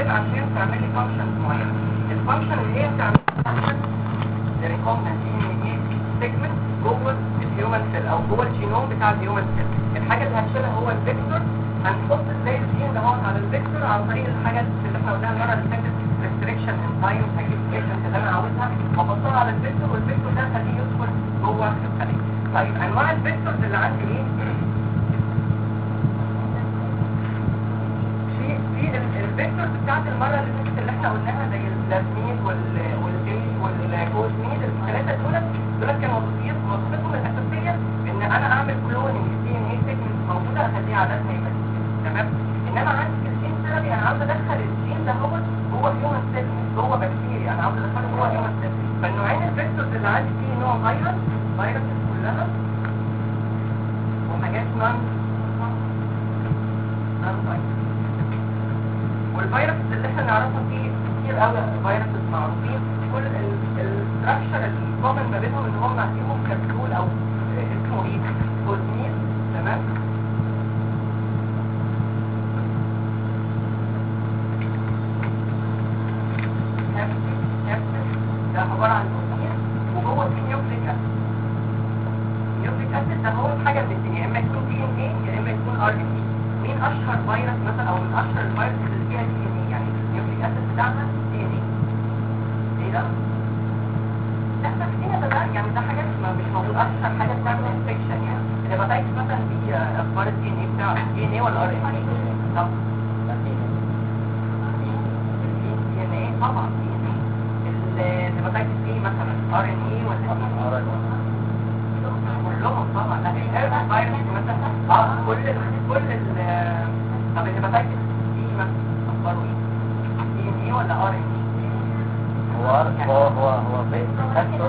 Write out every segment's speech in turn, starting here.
بتتكتب عشان تعمل لي فانكشن معينه الفانكشن اللي هي بتعمل فانكشن ريكومبنت دي ان ايه سيجمنت جوه الهيومن سيل او جوه الجينوم بتاع الهيومن سيل الحاجه اللي هنشيلها هو الفيكتور هنحط ازاي الجين ده على الفيكتور عن طريق الحاجات اللي احنا قلناها المره اللي فاتت ريستريكشن انزايم هجيب ايجنت اللي انا عاوزها واحطها على الفيكتور والفيكتور ده خليه يدخل جوه الخليه طيب انواع الفيكتورز اللي عندي ايه في في ال- الفيكتورز بتاعت المره اللي فاتت اللي احنا قلناها زي البلازميد وال- والجي والكوزميد الثلاثه دول دول كانوا وظيف وظيفتهم الاساسيه ان انا اعمل كلوننج دي ان ايه سيجمنت موجوده اخليها عددها يبقى تمام انما عندي في الجين ثيرابي انا عاوز ادخل الجين ده هو جوه هيومن سيل مش جوه بكتيريا انا عاوز ادخله جوه هيومن سيل فالنوعين الفيكتورز اللي عندي فيه نوع فيروس فيروس كلها وحاجات نون نون فيروس والفيروس اللي احنا نعرفها فيه كتير قوي فيروس معروفين كل الاستراكشر الكومن ما بينهم ان هم فيهم كبسول او اسمه ايه كوزميل تمام كبسول كبسول ده عباره عن كوزميل وجوه فيه نيوكليك اسيد نيوكليك اسيد ده هو حاجه من الاثنين يا اما يكون دي ان ايه يا اما يكون ار ان اي مين اشهر فيروس مثلا او من اشهر الفيروس اللي فيها دي ان ايه يعني النيوكليك اسيد بتاعها دي ان ايه ايه ده لا بس هنا ده ده يعني ده حاجات ما مش موجود اشهر حاجه بتعمل انفكشن يعني الهيباتايتس مثلا دي اخبار الدي ان ايه بتاع دي ان ايه ولا ار ان ايه طب دي ان ايه طبعا دي ان ايه الهيباتايتس ايه مثلا ار ان ايه ولا ار ان كلهم طبعا لا الهيرب فيروس مثلا اه كل ال كل ال طب الهيباتايتس دي مثلا اخباره ايه دي ان ايه ولا ار ان ايه هو هو هو هو بيت تكتب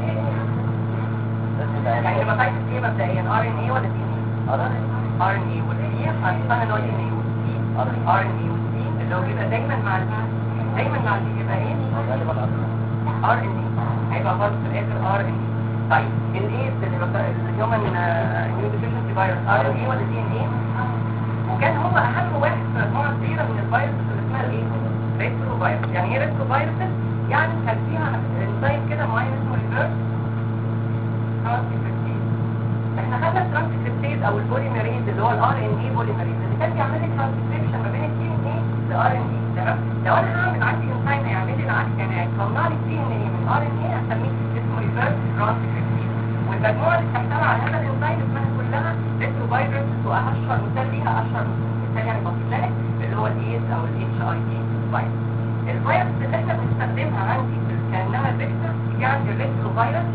يعني الهيباتايتس ايه مبدئيا ار ان ايه ولا دي ان ايه ار ان ايه والسي هنستنى اللي هو دي ان ايه والسي ار ان ايه والسي اللي هو بيبقى دايما مع البي دايما مع البي بيبقى ايه ار ان اي هيبقى برضه في الاخر ار ان اي طيب الايدز اللي بقى الهيومن نيو ديفيشنسي فيروس ار ان اي ولا دي ان اي وكان هو اهم واحد في مجموعه كبيره من الفيروس اللي اسمها الايه ريترو فيروس يعني ايه ريترو فيروس يعني كان فيها انزيم كده معين اسمه ريفيرس ترانسكريبتيز احنا خدنا الترانسكريبتيز او البوليميريز اللي هو الار ان اي بوليميريز اللي كان بيعمل لي ترانسكريبشن ما بين الدي ان اي لار ان اي تمام لو انا هعمل عندي انزيم هيعمل لي العكس يعني هيطلع لي الدي ان اي من ار ان اي هسميه اسمه ريفيرس ترانسكريبتيز والمجموعه اللي بتحتوي على هذا الانزيم اسمها كلها ريترو فيروس واشهر مثال ليها اشهر مثال يعني بسيط لك اللي هو الايدز او الاتش اي في فيروس الفيروس اللي احنا بنستخدمها عندي في- كانها فيكتور دي عندي الريترو فيروس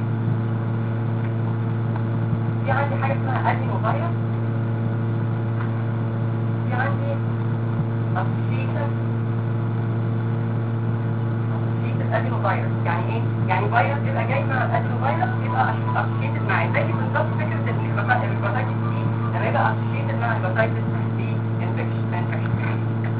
في عندي حاجة اسمها ادينو فيروس في عندي اسوشيشن اسوشيشن ادينو فيروس يعني ايه؟ يعني فيروس يبقى جاي مع الادينو فيروس يبقى اسوشيتد معاه زي بالظبط فكرة الهيباتايتس سي لما يبقى اسوشيتد مع الهيباتايتس سي انفكشن انفكشن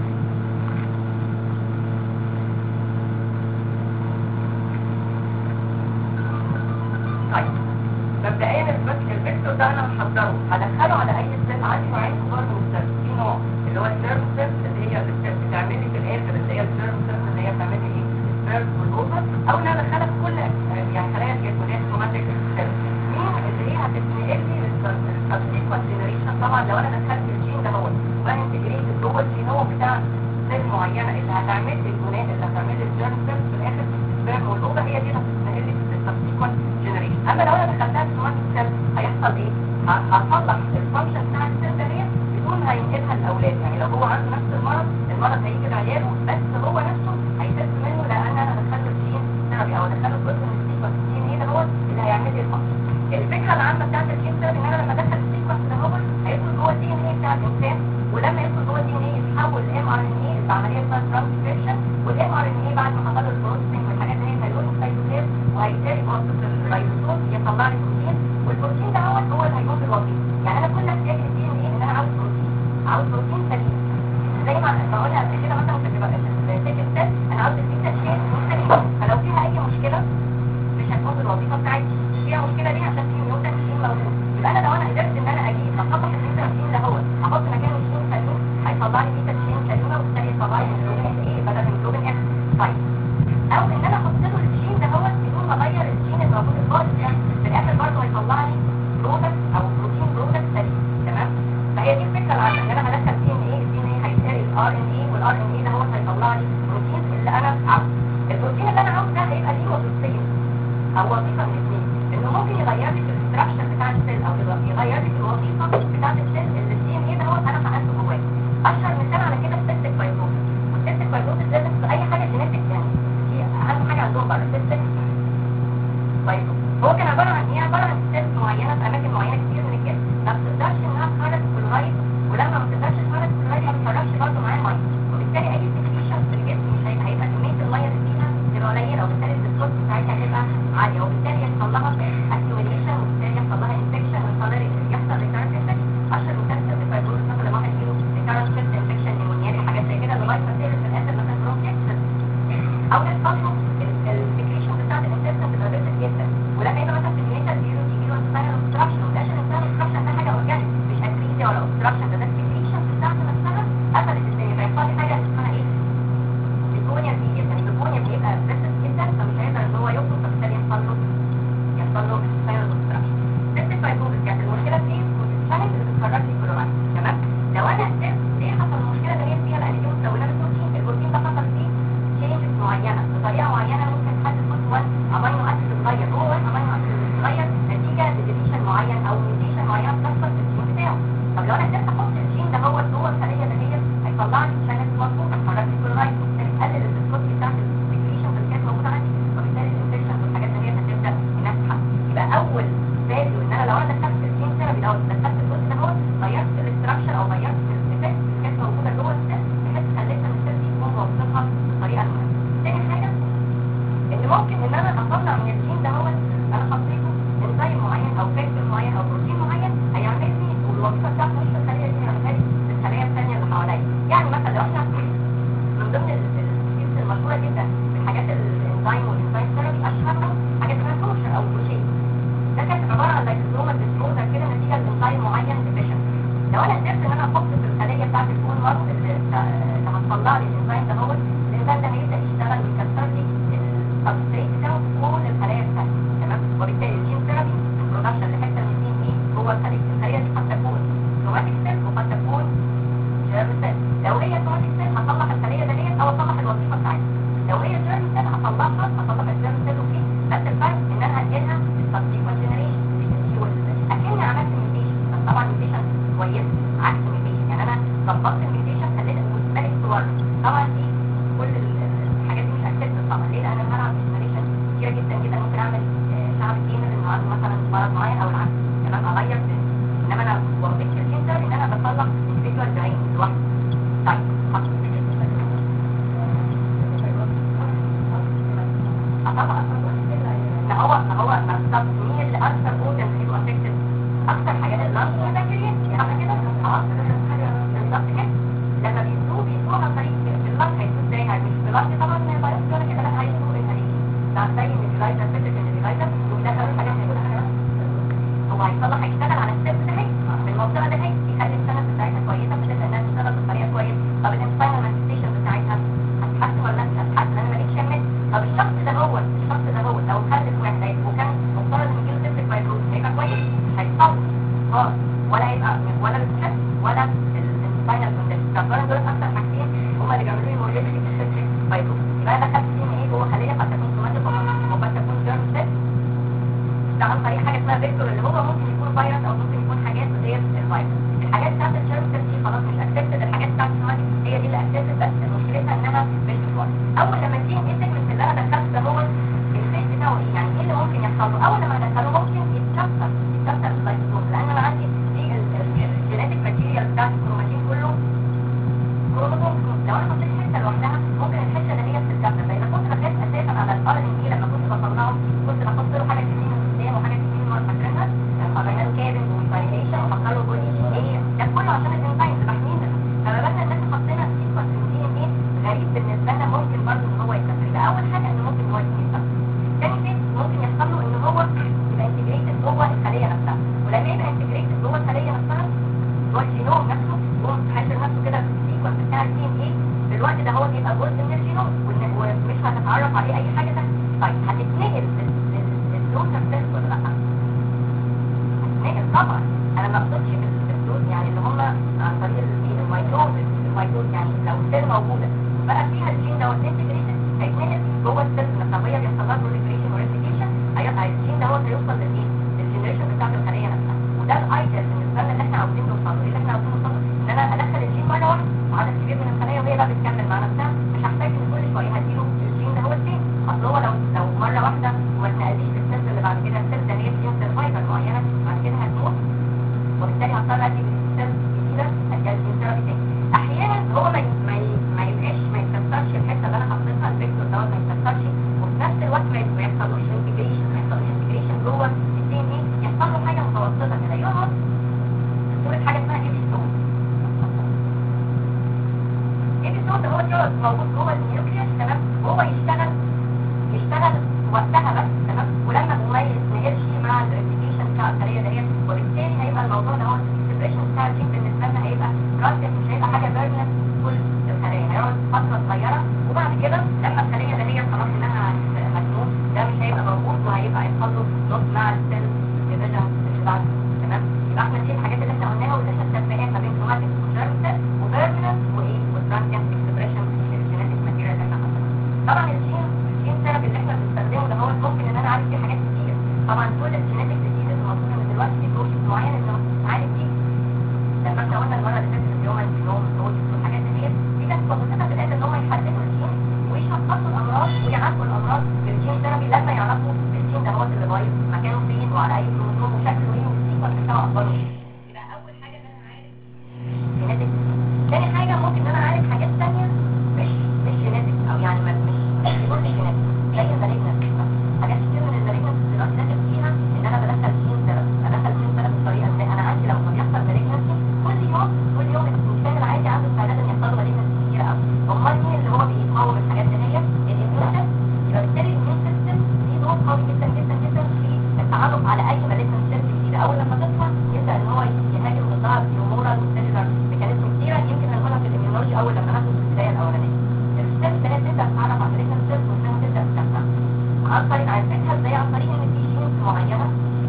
طيب مبدئيا الفك- الفيكتور ده انا هحضره هدخله على اي سيل عندي نوعين كبار من السيل في نوع اللي هو السيرم سيل اللي هي اللي بت- بتعمل لي في الاخر اللي هي السيرم سيل اللي هي بتعمل لي ايه السيرم والاوفر او ان انا ادخلها في كل يعني خلايا الجسم اللي هي سوماتيك سيل مين اللي هي هتتنقل لي للسبسيكونت جنريشن طبعا لو انا دخلت الجين ده هو وانتجريتد جوه الجينوم بتاع سيل معينه اللي هتعمل لي الجنات اللي هتعمل لي الجيرم سيل في الاخر السبيرم والاوفر هي دي اللي هتتنقل لي للسبسيكونت جنريشن اما لو انا دخلتها في سوماتيك سيل هيحصل ايه؟ ه- هصلح الفانكشن بتاع السيل ده هي بدون ما ينقلها الاولاد يعني لو هو عنده نفس المرض المرض هيجي لعياله بس هو نفسه هيخف منه لان انا دخلت الجين ثيرابي او دخلت جزء من السيكونس الجين ايه ده هو اللي هيعمل لي الفانكشن الفكره العامه بتاعت الجين ثيرابي ان انا لما ادخل السيكونس ده هو هيدخل جوه الدي ان ايه بتاع الانسان ولما يدخل جوه الدي ان ايه يتحول لام ار ان ايه بعمليه اسمها ترانسكريبشن والام ار ان ايه بعد ما حصل البروسيسنج والحاجات دي هيقول السيتوبلازم وهيبتدي بواسطه الريبوسوم يطلع لي بروتين والبروتين ده هو هو اللي هيقوم بالوظيفه يعني انا كل احتياجي للدي ان ايه ان انا عاوز بروتين عاوز بروتين سليم زي ما ما قلنا قبل كده مثلا في السيكل سيل انا عاوز البيتا تشين سليم فلو فيها اي مشكله مش هتقوم بالوظيفه بتاعتي فيها مشكله ليه عشان في نيوتن جين موجود يبقى انا لو انا قدرت ان انا اجيب اصلح النيوتن جين ده هو احط مكانه جين سليم هيطلع لي بيتا تشين سليمه وبالتالي يطلع طلع لي هيموجلوبين اس ايه بدل هيموجلوبين اس طيب او ان انا احط له الجين ده هو بدون ما اغير الجين الموجود الخالص ده في الاخر برضه هيطلع لي برودكت او بروتين برودكت سليم تمام فهي دي الفكره العامه ان انا هدخل دي ان ايه الدي ان ايه هيتقري الار ان ايه والار ان ايه ده هو هيطلع لي بروتين اللي انا عاوزه البروتين اللي انا عاوزه ده هيبقى ليه وظيفتين او وظيفه من اثنين انه ممكن يغير لي في الاستراكشر بتاع السيل او يغير لي في الوظيفه بتاعه السيل اللي الدي ان ايه ده هو انا فعلته جواه اشهر مثال على كده السيستيك فايبروسيس والسيستيك فايبروسيس ده بس اي حاجه جينيتك يعني دي اهم حاجه عندهم بقى السيستيك فايبروسيس هو كان عباره عن ايه عباره عن سيلز معينه في اماكن معينه كتير من الجسم ما بتقدرش انها تخرج كلورايد ولما ما بتقدرش تخرج كلورايد ما بتخرجش برضه معاه ميه وبالتالي اي سكريشن في الجسم مش هيبقى هيبقى كميه الميه اللي فيها تبقى قليله وبالتالي الديسكورس بتاعتها هتبقى عاليه وبالتالي يحصل لها اكيوميليشن وبالتالي يحصل لها انفكشن ويحصل لها يحصل ريكارنت انفكشن اشهر مثال سيستيك فايبروسيس مثلا لما واحد يجيله ريكارنت انفكشن نيمونيا حاجات زي كده لغايه ما تصير في الاخر مثلا برونكيتس او يحصل له السكريشن بتاعت الانتستين تبقى بيرفكت جدا ولما يبقى مثلا في الجنيتال بيجيله يجيله انسبايرال اوبستراكشن وده عشان انسبايرال اوبستراكشن ده حاجه اورجانيك مش اكريزيا ولا اوبستراكشن ده ده السكريشن بتاعت نفسها قفلت الدنيا فيحصل لي حاجه اسمها ايه؟ بيكونيا بيجي يعني بيكونيا بيبقى بيرفكت جدا فمش هيقدر ان هو يخرج فبالتالي يحصل له يحصل له انسبايرال اوبستراكشن سيستيك فايبروسيس كانت المشكله في الشانل اللي بتخرج لي كلورايد تمام؟ لو انا قدرت ليه حصل المشكله ده هي فيها لان دي مكونات البروتين البروتين ده حصل فيه changes معينة بطريقة معينة ممكن حد يكون وان امينو اسيد اتغير هو وان امينو اسيد اتغير نتيجة لديليشن معين او ميوتيشن معينة بتحصل في الجين بتاعه طب لو انا قدرت احط الجين ده هو جوه الخلية ده هي هيطلع لي شانل مظبوط هيخرج لي كلورايد وبالتالي تقلل الديسكوت بتاعت السكريشن اللي كانت موجودة عندي وبالتالي الانفكشن والحاجات اللي هي هتبدا انها تتحسن يبقى اول فاليو ان انا لو انا دخلت الجين ثيرابي او دخلت الجزء ده هو غيرت الاستراكشر او غيرت الايفكت اللي كانت موجودة جوه السيل بحيث خليتها من السيل دي تكون موظفها بطريقة معينة تاني حاجة ان ممكن ان انا اطلع من الجين ده هو انا حطيته انزيم معين او فاكتور معين او بروتين معين هيعمل لي والوظيفه بتاعته مش في الخليه دي هيعملها لي في الخليه الثانيه اللي حواليا يعني مثلا لو احنا من ضمن السكيلز المشهوره جدا من حاجات الانزيم والانزيم ثيرابي اشهرهم حاجه اسمها كوشر او كروشيه ده كانت عباره عن لايكوزومال ديسبوزر كده نتيجه لانزيم معين ديفيشن لو انا قدرت ان انا احط في الخليه بتاعت البون مارو اللي اللي هتطلع لي الانزيم ده هو الانزيم ده هيبدا يشتغل ويكسر لي السبستريت بتاعه في كل الخلايا بتاعتي تمام وبالتالي الجين ثيرابي برودكشن لحته من الدي ان ايه جوه الخليه الخليه دي قد تكون سوماتيك سيل وقد تكون جيرم سيل لو هي سوماتيك سيل هصلح الخليه ديت او اصلح الوظيفه بتاعتها لو هي جيرم سيل هصلحها هصلح الجيرم سيل وفي بس الفرق ان انا هنقلها للسبسيكوينت جنريشن اكني عملت ميوتيشن بس طبعا ميوتيشن كويس عكس ميوتيشن يعني انا ظبطت الميوتيشن خليت بقت صور طبعا دي كل الحاجات دي مش اكسبت طبعا ليه لان انا هلعب جنريشن كتيره جدا جدا ممكن اعمل آه، شعب جينر انه عنده مثلا مرض معين او العكس تمام اغير في انما انا وظيفتي الجين ده ان انا بصلح individual brain لوحده طيب حط طبعا ما هو ما هو ما بالظبط مين اللي اكثر اورجن هيبقوا افكتد اكثر حاجات اللنج والبنكرياس يعني كده اه بالظبط كده لما بيسووا بيسووا عن طريق اللنج هيسووا ازاي يعني مش اللنج طبعا بايوبسي ولا كده لا هيسووا انهاليشن ده زي النيبيلايزر فكره النيبيلايزر وبيدخل الحاجات اللي كلها هو هيصلح هيشتغل على الستيب ده هي في المنطقه ده هي يخلي السنه بتاعتها كويسه فتبدا انها تشتغل بطريقه كويسه طب الانسبايرال مانيفستيشن بتاعتها هتتحسن ولا مش هتتحسن انا ماليش شمت طب الشخص ده هو الشخص ده هو لو خلف واحد هيبقى وكان مفترض ان يجيله سيستيك فايبروز هيبقى كويس مش هيتصاب خالص ولا هيبقى ولا الستريس ولا السباينال كونديشن طب دول اكتر حاجتين هما اللي بيعملوا لي موربيديتي في السيستيك فايبروز يبقى انا دخلت دي ان ايه جوه خليه قد تكون سوماتيك وقد تكون جيرم سيل ده عن طريق حاجه اسمها فيكتور اللي هو ممكن يكون فيروس او ممكن يكون حاجات غير الفيروس الحاجات بتاعت الجيرم سيل دي خلاص مش اكسبتد الحاجات بتاعت السوماتيك هي دي اللي اكسبتد بس مشكلتها انها مش بتوصل اول لما الدي ان ايه سيجمنت اللي انا دخلته ده هو الفيت بتاعه ايه يعني ايه اللي ممكن يحصل له اول لما ادخله ممكن يتكسر يتكسر اللايسوم لان انا عندي دي الجينيتك ماتيريال بتاعت الكروماتين كله كروموسوم لو انا حطيت حته لوحدها ممكن الحته اللي هي بتتكسر فاذا كنت بخاف اساسا على الار ان اي لما كنت بصنعه كنت بحط له حاجه تنين من قدام وحاجه تنين من ورا فاكرينها عملنا له كابن وفاليديشن وحطينا له بودي ايه ده كله عشان الانزيم اللي بحمينا فما بالنا ان احنا حطينا سيكونس من دي ان ايه غريب بالنسبه لنا ممكن برضه ان هو يتكسر يبقى اول حاجه ان ممكن هو يكون يتكسر تاني شيء ممكن يحصل له ان هو يبقى انتجريتد جوه الخليه نفسها ولما يبقى انتجريتد جوه الخليه نفسها جوه الجينوم نفسه هو حاسس نفسه كده في السيكونس بتاع الدي ان ايه الوقت ده هو بيبقى جزء من الجينوم وإن- ومش هتتعرف عليه اي حاجه ثانيه طيب هتتنقل للدوز نفسها ولا لا؟ هتتنقل طبعا انا ما اقصدش بال- بالدوز يعني اللي هم عن طريق ال- الميكروب الميكروب يعني لو السيل موجوده بقى فيها الجين دوت انتجريتد هيتنقل جوه السيل نفسها وهي بيحصل لها بروليفريشن وريبليكيشن هيبقى الجين دوت هيوصل للايه؟ للجنريشن بتاعت الخليه نفسها وده الايديال بالنسبه لنا اللي احنا عاوزين نوصل له ايه اللي احنا عاوزين نوصل له؟ ان انا ادخل الجين مره واحده وعدد كبير من الخلايا وهي بقى بتكمل مع نفسها مش هحتاج ان كل شويه هديله الجين ده هو الجين اصل هو لو لو مره واحده وما اتنقليش للسيلز اللي بعد كده السيلز ده هي فيها سرفايفل معينه بعد كده هتموت وبالتالي هضطر ادي سيلز جديده اديها الجين ثيرابي تاني احيانا هو ما ي- ما ي- ما يبقاش ما يتكسرش الحته اللي انا حطيتها الفيكتور دوت ما يتكسرش وفي نفس الوقت ما ي- ما يحصلوش انتجريشن ما يحصلوش انتجريشن جوه الدي ان ايه يحصل له حاجه متوسطه كده يقعد في صوره حاجه اسمها ايبيسوم ايبيسوم ده هو يقعد موجود جوه النيوكليوس تمام وهو يشتغل يشتغل وقتها بس تمام ولما ما يتنقلش مع الريبليكيشن بتاع الخليه ديت وبالتالي هيبقى الموضوع ده هو السبريشن بتاع الجين بالنسبه لنا هيبقى راسك مش هيبقى حاجه بيرمنت كل الخلايا هيقعد فتره صغيره وبعد كده لما الخليه ديت خلاص انها هت- هتموت ده مش هيبقى موجود وهيبقى يحصل له نوت مع السيل ديفيجن اللي بعده تمام يبقى احنا دي الحاجات اللي احنا قلناها واللي احنا التفريقات ما بين سوماتيك وجيرم سيل وبيرمنت وايه والترانسيانت اكسبريشن الجينيتك ماتيريال اللي احنا حطيناها طبعا الجين الجين ثيرابي اللي احنا بنستخدمه ده هو ممكن ان انا اعالج فيه حاجات كتير طبعا كل الجينيتك ديزيز المفروض ان دلوقتي في بروسيس معين ان نعالج فيه لما احنا قلنا المره اللي فاتت الهيومن جينوم بروسيس والحاجات ديت دي كانت وظيفتها في الاخر ان هم يحددوا الجين ويشخصوا الامراض ويعالجوا الامراض بالجين ثيرابي لما يعرفوا الجين ده هو اللي بايظ مكانه فين وعلى اي كروموسوم وشكله ايه والسيكونس بتاعه اخباره ايه يبقى اول حاجه ان انا عارف جينيتك تاني حاجه ممكن ان انا اعالج حاجات ثانيه مش مش جينيتك او يعني ما- مش مش بيقول جينيتك زي المالجنس حاجات كتير من المالجنس دلوقتي داخل فيها ان انا بدخل جين ثيرابي بدخل جين ثيرابي بطريقه ازاي انا عندي لما بيحصل مالجنس كل يوم كل يوم الانسان العادي عنده استعداد ان يحصل له مالجنس كتير قوي امال مين اللي هو بيقاوم الحاجات دي هي الاميون سيستم يبقى بالتالي الاميون سيستم ليه دور قوي جدا جدا جدا في التعرف على اي مالجنس سيل جديده اول لما تطلع يبدا ان هو يهاجم ضدها بيومورال وسيلولار ميكانيزم كتيره يمكن هنقولها في الاميونولوجي اول لما ناخد في البدايه الاولانيه الستيب الثانيه تبدا تتعرف على مالجنس سيل وانها تبدا تكتر عن طريق عرفتها ازاي عن طريق ان في جينز معينه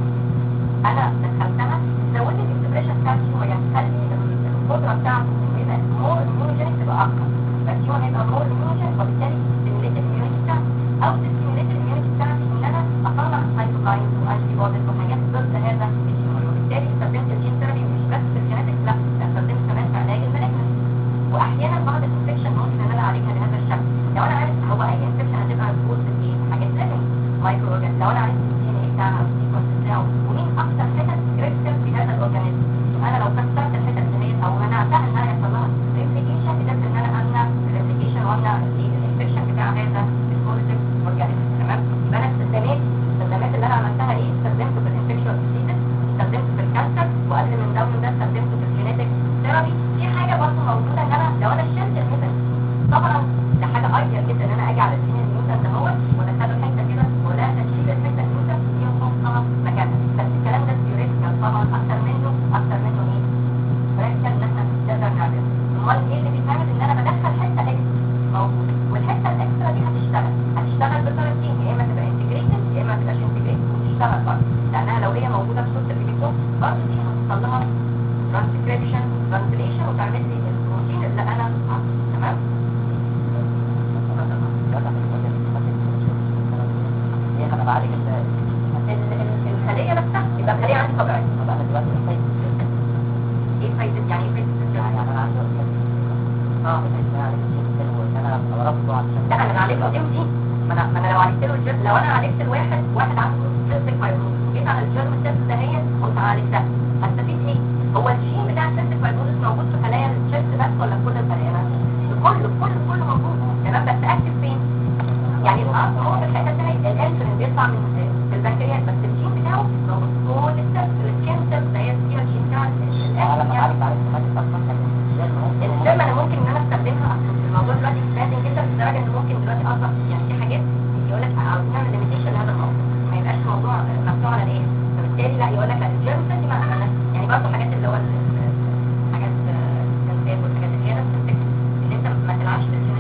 انا دخلتها زودت الاكسبريشن بتاعتي وهي تخلي القدره بتاعته انه يبقى مور immunogenic تبقى اكتر بس هو هيبقى مور immunogenic وبالتالي stimulate الاميونيتي بتاعتي او تستيميليت الاميونيتي بتاعتي ان انا اطلع سايتوكاينز وانتي بوديز وحاجات ضد هذا الجين وبالتالي استخدمت الجين ثيرابي مش بس في الجينيتكس لا استخدمت كمان في علاج المالجنس واحيانا بعض الانفكشن ممكن ان انا اعالجها بهذا الشكل لو انا عارف هو اي انفكشن هتبقى مسؤول في ايه حاجات زي مايكرو اورجانيزم لو انا عارف الدي ان اي بتاعها والسيكونس بتاعه ومين اكتر حتت كريتيكال في هذا الاورجانيزم انا لو كسرت الحتت ديت او منعتها انها يحصل لها ريبليكيشن قدرت ان انا امنع الريبليكيشن وامنع الانفكشن بتاع هذا البوزيتيف اورجانيزم تمام يبقى انا استخدامات الاستخدامات اللي انا عملتها ايه استخدمته في الانفكشن ديزيز استخدمته في الكانسر وقبل من ده ومن ده استخدمته في الجينيتك ثيرابي في حاجه برضه موجوده ان انا لو انا شلت الميثود طبعا ده حاجه ايديال جدا ان انا اجي على الجين النيوتن ده هو وادخله حته كده ولا تشيل الحته النيوتن دي نحطها مكانها بس الكلام ده ثيوريتيكال طبعا اكتر منه اكتر منه ايه؟ براكتيكال ان احنا نقدر نعمله امال ايه اللي بيتعمل ان انا بدخل حته اكسترا موجود والحته الاكسترا دي هتشتغل هتشتغل بطريقتين يا اما تبقى انتجريتد يا اما ما تبقاش انتجريتد وتشتغل برضه لانها لو هي موجوده في صوره الريبيتوم برضه دي هتحصل لها ترانسكريبشن ترانسليشن وتعمل لي البروتين اللي انا عايزه تمام؟ هي انا بعالج ازاي؟ ال- ال- الخليه نفسها يبقى الخليه عندي طبيعيه طب انا دلوقتي محتاج ايه فايده يعني ايه فايده يعني الجرم؟ انا عندي اه ان انا عالج الجين وان انا ابقى رافضه عشان لا انا بعالج له ام دي ما انا ما انا لو عالجت له الجرم لو انا عالجت الواحد واحد عنده سيستيك فايبروز جيت على الجرم سيلز دهيت كنت عالجتها هستفيد ايه؟ هو الجين بتاع السيستيك فايبروز موجود في خلايا الشيست بس ولا في كل الخلايا؟ في كله في كله في كله موجود تمام بس اكتف فين؟ يعني الارض هو في الحته دي الانسولين بيطلع من في البنكرياس بس الجين بتاعه موجود في كل السيلز السكين سيلز ده هي فيها الجين بتاع انا الانسولين لما يعني بعالج بعالج سوماتيك اصلا لكن الجين ممكن السم انا ممكن ان انا استخدمها اصلا الموضوع دلوقتي اكسباندنج جدا لدرجه ان ممكن دلوقتي اصلا يعني في حاجات يقول لك عاوزين نعمل ليميتيشن لهذا الموضوع ما يبقاش الموضوع مفتوح على الايه فبالتالي لا يقول لك لا الجيرم سيل دي ما أنا- يعني برضه حاجات اللي هو ال- ال- حاجات الكنسات والحاجات اللي هي نفس الفكره ان انت ما تلعبش بالجيرم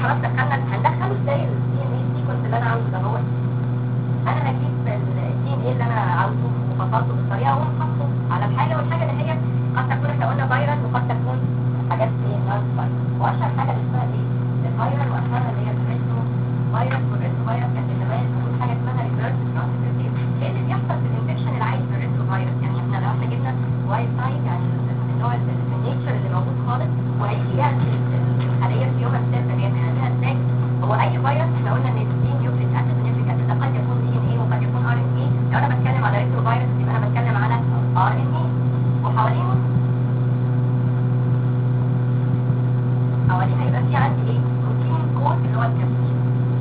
خلاص دخلنا هندخله ازاي الدي ان اي سيكونس اللي انا عاوزه ده هو انا هجيب الدي ان اي اللي انا عاوزه وفصلته بالطريقه واقوم حاطه على الحاجه والحاجه اللي هي قد تكون احنا قلنا فيروس وقد تكون حاجات ايه نون فيروس واشهر حاجه اللي اسمها ايه الفيروس واشهرها اللي هي الريترو فيروس والريترو فيروس كانت زمان بتقول حاجه اسمها ريفيرس ترانسكريبشن ايه اللي بيحصل في الانفكشن العادي في الريترو فيروس يعني احنا لو احنا جبنا وايت تايب يعني النوع النيتشر اللي موجود خالص وهيجي يعمل الخليه في يوم السيل اللي هي بنعملها ازاي هو اي فيروس احنا قلنا ان الدي نيوكليك اسيد والنيوكليك اسيد ده قد يكون دي ان ايه وقد يكون ار ان ايه لو انا بتكلم على ريترو فيروس يبقى انا بتكلم على ار ان ايه وحواليهم حواليها يبقى في عندي ايه بروتين كود اللي هو الكابسول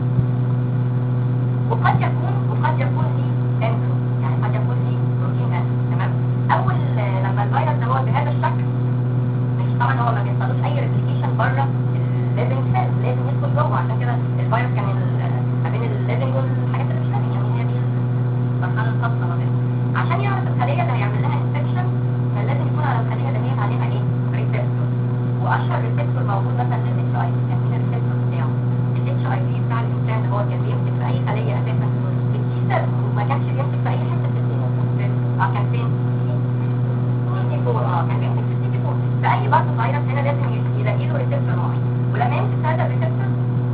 وقد يكون وقد يكون ليه انترو يعني قد يكون ليه بروتين انترو تمام اول آه، لما الفيروس ده هو بهذا الشكل مش طبعا هو ما بيحصلوش اي ريبليكيشن بره الليفنج سيل لازم يدخل جوه عشان كده الفيروس كان ال- ما بين الليفنج والحاجات اللي مش ليفنج يعني هي دي المرحله الخاصه ما بينهم عشان يعرف الخليه اللي هيعمل لها انفكشن كان لازم يكون على الخليه اللي هي عليها ايه ريسبتور واشهر ريسبتور موجود مثلا الاتش اي في يعني مين الريسبتور بتاعه الاتش اي في بتاع الانسان ده هو كان بيمسك في اي خليه اساسا في التي سيل وما كانش بيمسك في اي حته في الدنيا اه كان فين؟ سي 4 اه كان بيمسك في السي 4 في اي برضه فيروس هنا لازم يلاقي له ريسبتور معين ولما يمسك هذا الريسبتور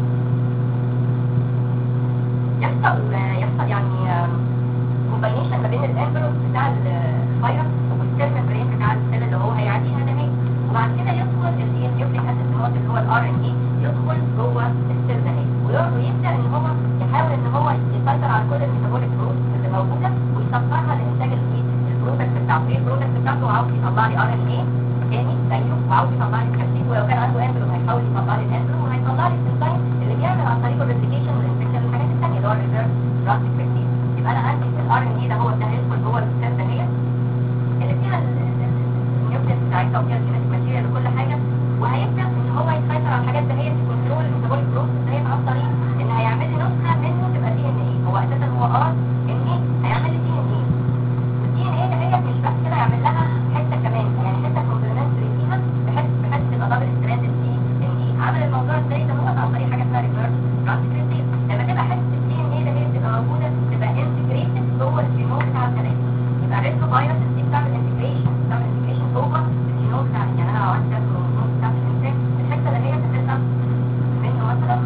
يحصل يحصل يعني كومباينيشن ما بين الانفلوب بتاع الفيروس والسيل ممبرين بتاع السيل اللي هو هيعديها ده هي وبعد كده يدخل الايه النيوكليك اسيد اللي هو الار ان اي يدخل جوه السيل ده هي ويقعد- ويبدا ان هو يحاول ان هو يسيطر على كل الميتابوليك بروس اللي موجوده ويصدرها لانتاج الايه البرودكت بتاعته ايه البرودكت بتاعته عاوز يطلع لي ار ان اي تاني زيه وعاوز يطلع لي الكبسيد ولو كان عنده انفلوب هيحاول يطلع لي الانفلوب وهيطلع لي الانزيم اللي بيعمل عن طريقه الريبليكيشن والانفكشن والحاجات الثانيه اللي هو الريفيرس ترانسكريبشن يبقى انا عندي الار ان اي ده هو ده هيدخل جوه السيل ده هي اللي فيها النيوكليس بتاعتها وفيها الجينيتيك ماتيريال وكل حاجه وهيبدا ان هو يسيطر على الحاجات ده هي في كنترول الميتابوليك بروسس ده عن طريق ان هيعمل لي نسخه منه تبقى دي ان ايه هو اساسا هو ار ان ايه هيعمل لي دي ان ايه والدي ان ايه ده هي مش بس كده يعمل لها حته كمان يعني حته كومبلمنتري فيها بحيث بحيث تبقى دبل ستراند دي ان ايه عامل الموضوع ازاي ده هو عن طريق حاجه اسمها ريفيرس ترانسكريبشن لما تبقى حته الدي ان ايه ده هي تبقى موجوده تبقى انتجريتد جوه الجينوم بتاع الخلايا يبقى الريترو فيروس دي بتعمل انتجريشن بتعمل انتجريشن جوه الجينوم بتاع يعني انا لو عندي ده الكروموسوم بتاع الانسان الحته اللي هي بتبقى منه مثلا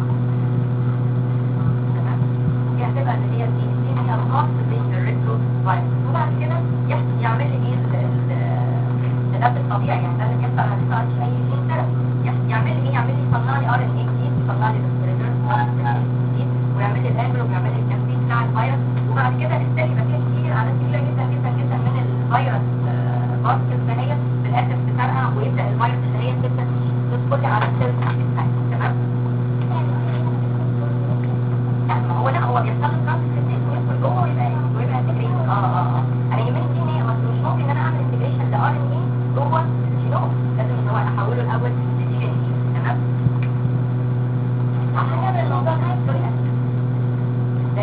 تمام دي هتبقى اللي هي دي دي هي الخاص بالريترو فيروس وبعد كده يحصل يعمل لي ايه ال- ال- ده الطبيعي يعني ده اللي بيحصل انا لسه عايش اي جين ثيرابي يحصل- يعمل لي ايه يعمل لي يصنع لي ار ان اي جديد يصنع لي ريفيرس جديد ويعمل لي الانجل ويعمل لي التنفيذ بتاع الفيروس وبعد كده السيل يبقى فيها كتير اعداد كبيره جدا جدا جدا من الفيروس بارتكلز ده هي في الاخر تفرقع ويبدا الفيروس اللي هي تبدا تدخل لي على السيل بتاعتي تمام يعني ما هو لا هو بيحصل له ترانسكريبشن ويدخل جوه ويبقى ويبقى انتجريشن اه اه اه انا يهمني دي ان هي بس مش ممكن ان انا اعمل انتجريشن لار ان اي جوه الجينوم لازم ان هو احوله الاول لدي ان اي تمام عشان يعمل الموضوع ده بطريقه ازاي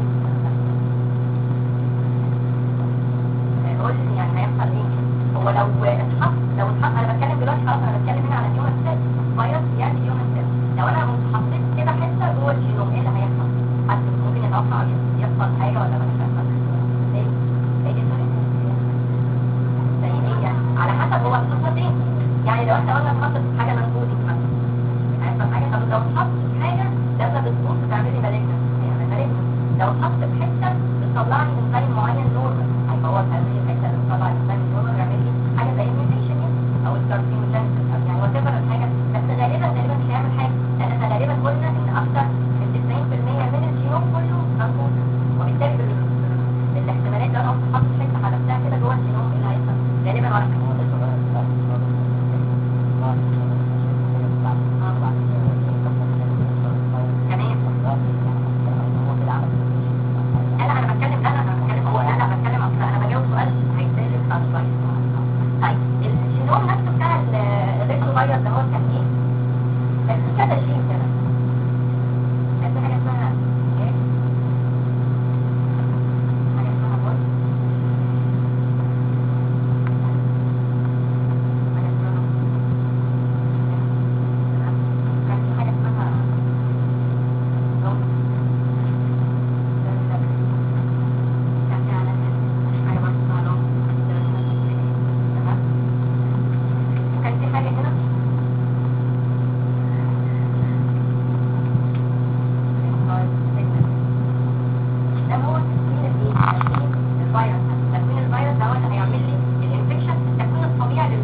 قول لي يعني هيحصل ايه هو لو اتحط لو اتحط انا بتكلم دلوقتي خلاص انا بتكلم هنا على هيومن سيل فيروس يعني هيومن سيل لو انا حطيت كده حته جوه الجينوم ايه اللي هيحصل حد ممكن يتوقع يحصل حاجه ولا مش هيحصل ايه ايه دي الطريقة؟ زي ايه يعني على حسب هو اتحط فين يعني لو احنا قلنا اتحط في حاجه منبوذه مثلا هيحصل حاجه طب لو اتحط في حاجه لما بتبوظ بتعمل لي مالجنس يعني مالجنس لو اتحط في حته بتطلع لي انزيم معين نورمال هيبوظ هذه الحته اللي بتطلع انزيم نورمال ويعمل لي حاجه زي الميوتيشن او الكارسينوجينيسيس يعني وات ايفر الحاجه بس غالبا غالبا مش هيعمل حاجه لان احنا غالبا قلنا ان اكتر من 90% من الجينوم كله منبوذ وبالتالي بال- الاحتمالات لو انا قلت حاطط حته حدفتها كده جوه الجينوم ايه اللي هيحصل؟ غالبا ولا حاجه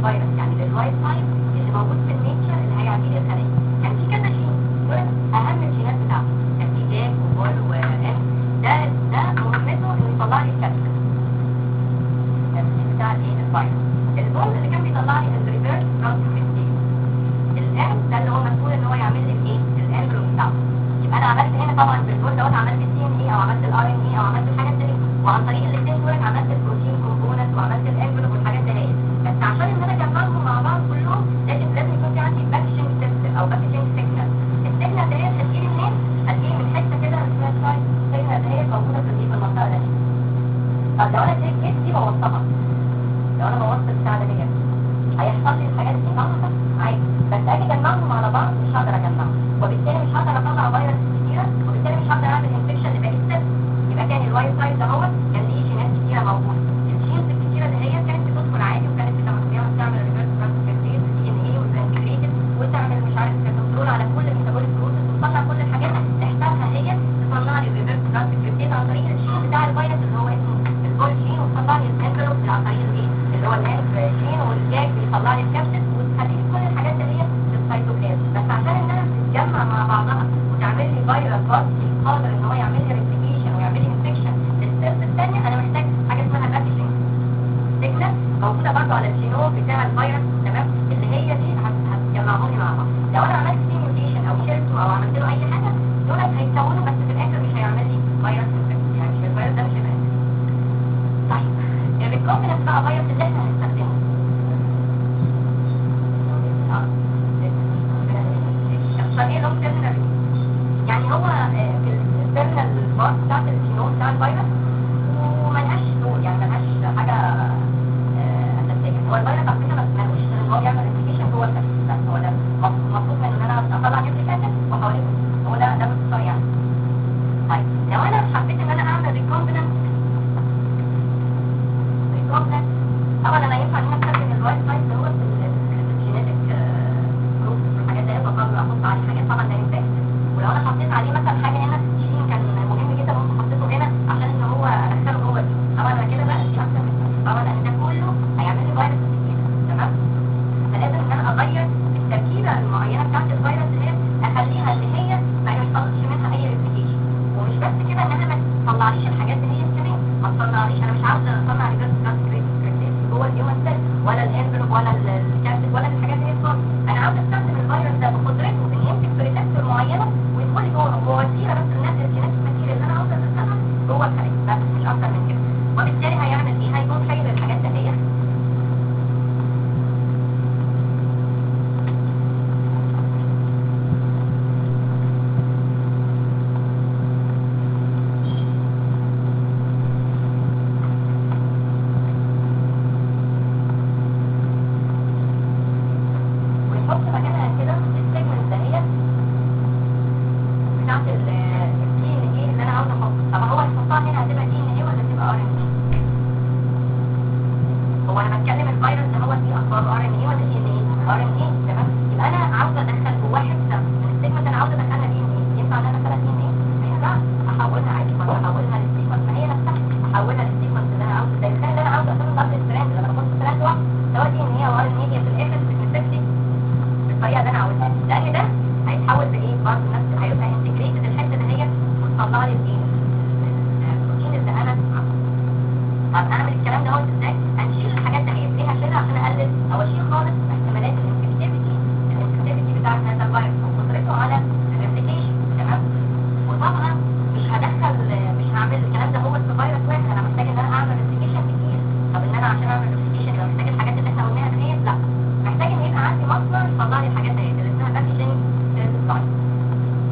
للفيروس يعني للوايت تايب اللي موجود في النيتشر اللي هيعدي لي الخلايا كان في كذا جين دول اهم الجينات بتاعته كان في جاك وبول وام ده ده مهمته انه يطلع لي الكابسول التمثيل بتاع الايه الفيروس البول اللي كان بيطلع لي الريفيرس ترانسكريبتين الان ده اللي هو مسؤول ان هو يعمل لي الايه الامبرو بتاعته يبقى انا عملت هنا طبعا في البول دوت عملت الدي ان اي او عملت الار ان اي او عملت الحاجات دي وعن طريق الاثنين دول عملت البروتين كومبوننت وعملت الامبرو والحاجات دي بس عشان ان انا اجمعهم مع بعض كلهم لازم لازم يكون في عندي باكجنج سيستم او باكجنج سيجنال السيجنال دي هتجيلي منين؟ هتجيلي من حته كده اسمها سايد سيجنال دي موجوده في الإيه؟ في المنطقه دي طب لو انا جيت جيت دي بوظفها لو انا بوظف البتاع ده كده هيحصل لي الحاجات دي اه عادي بس اجي اجمعهم على بعض مش هقدر اجمعهم وبالتالي مش هقدر اطلع فيروس كتيره وبالتالي مش هقدر اعمل انفكشن لباقي السيل يبقى كان الوايت سايد ده هو كان ليه جينات كتيره موجوده الجينز الكتيره اللي هي كانت بتدخل عادي وكانت بتعمل بتعمل ريفيرس ترانسكريبتيز دي ان ايه وترانسكريتد وتعمل مش عارف كنترول على كل الميتابوليك بروسيس وتطلع كل الحاجات تحتاجها هي تطلع لي الريفيرس ترانسكريبتيز عن طريق الجين بتاع الفيروس اللي هو اسمه البول جين وتطلع لي الانفلوب عن طريق الايه اللي هو الانف جين والجاك بيطلع لي الكبسل وتخلي لي كل الحاجات اللي هي في السيتوبلازم بس عشان انها تتجمع مع بعضها وتعمل لي فيروس بارتي قادر ان هو يعمل لي ريبليكيشن ويعمل لي انفكشن للسيلز الثانيه انا محتاج حاجه اسمها باكجنج سيجنال موجوده برضه على الجينوم بتاع الفيروس تمام اللي هي دي هت- هتجمعهم لي مع بعض لو انا عملت فيه ميوتيشن او شلته او عملت له اي حاجه دول هيتكونوا بس في الاخر مش هيعمل لي فيروس infection. يعني مش الفيروس ده مش هيبقى طيب الريكومبيننت بقى فيروس اللي احنا هنستخدمه الصغير لهم تيرمينال يعني هو آه، في التيرمينال بارت بتاعت الجينوم بتاع الفيروس وملهاش دور يعني ملهاش حاجة آه، أساسية هو الفيروس على فكرة ما- ملوش غير إن هو بيعمل ريبليكيشن جوه الكبسول بس هو ده مط- مطلوب منه إن أنا أطلع نيوكليك أسيد وأحوله هو ده ده باختصار يعني طيب لو أنا حبيت إن أنا أعمل ريكومبيننت ريكومبيننت طبعا أنا ينفع إن أنا أستخدم الوايت سايت اللي هو الجينيتك جروب والحاجات دي بقدر أحط عليه حاجات طبعا ده ينفع ولو أنا حطيت عليه مثلا حاجة هنا جين كان مهم جدا ممكن حطيته هنا عشان إن هو أدخله جوه دي طبعا أنا كده بقى دي أكتر من كده. طبعا لأن ده كله هيعمل لي فيروس كتير تمام فلازم ان انا اغير التركيبه المعينه بتاعت الفيروس اللي هي اخليها اللي هي ما يحصلش منها اي ريبليكيشن ومش بس كده انها ما تطلعليش الحاجات اللي هي كمان ما تطلعليش انا مش عاوزه اطلع ريفرس ترانسكريبت جوه الهيومن سيل ولا الانفلوب ولا ال- الكابسيد ولا الحاجات اللي هي خالص انا عاوزه استخدم الفيروس ده بقدرته ان يمسك في ريسبتور معينه ويدخل لي جوه هو وسيله بس انها الجينات كتير اللي انا عاوزه ادخلها جوه الخليه بس مش اكتر من كده وبالتالي هيعمل ايه؟ هيكون شايل الحاجات دهيت ونحط مكانها كده السيجمنت دهيت بتاعت الدي ان ايه اللي انا عاوزه احطه طب هو هيحطها هنا هتبقى دي ان ايه ولا تبقى ار ان ايه هو انا بتكلم الفيروس ده هو فيه اخبار ار ان ايه ولا دي ان ايه ار ان ايه تمام يبقى انا عاوزه ادخل جواه حته من السيجمنت انا عاوزه ادخلها دي ان ايه ينفع ان انا ادخلها دي ان ايه ما ينفعش احولها عادي ما أنا احولها للسيكونس ما هي نفسها احولها للسيكونس اللي انا عاوزه زي الخانه اللي انا عاوزه اخدها ضغط الترند لما بحط ترند واحد سواء دي ان ايه او ار ان ايه هي في الاخر بتنفكتي بالطريقه اللي انا عاوزها لان ده هيتحول بايه برضه نفس هيبقى انتجريتد الحته اللي هي وتطلع لي الايه البروتين اللي انا عاوزه طب اعمل الكلام ده ازاي هنشيل الحاجات دي ليه هشيلها عشان اقلل او اشيل خالص احتمالات الانفكتيفيتي الانفكتيفيتي بتاعت هذا الفيروس وقدرته على الريبليكيشن تمام وطبعا مش هدخل مش هعمل الكلام ده هو في فيروس واحد انا محتاج ان انا اعمل ريبليكيشن كتير طب ان انا عشان اعمل ريبليكيشن يبقى محتاج الحاجات اللي احنا قلناها ديت لا محتاج ان يبقى عندي مصدر يطلع لي الحاجات ديت اللي اسمها باكجينج سيرفيس لاين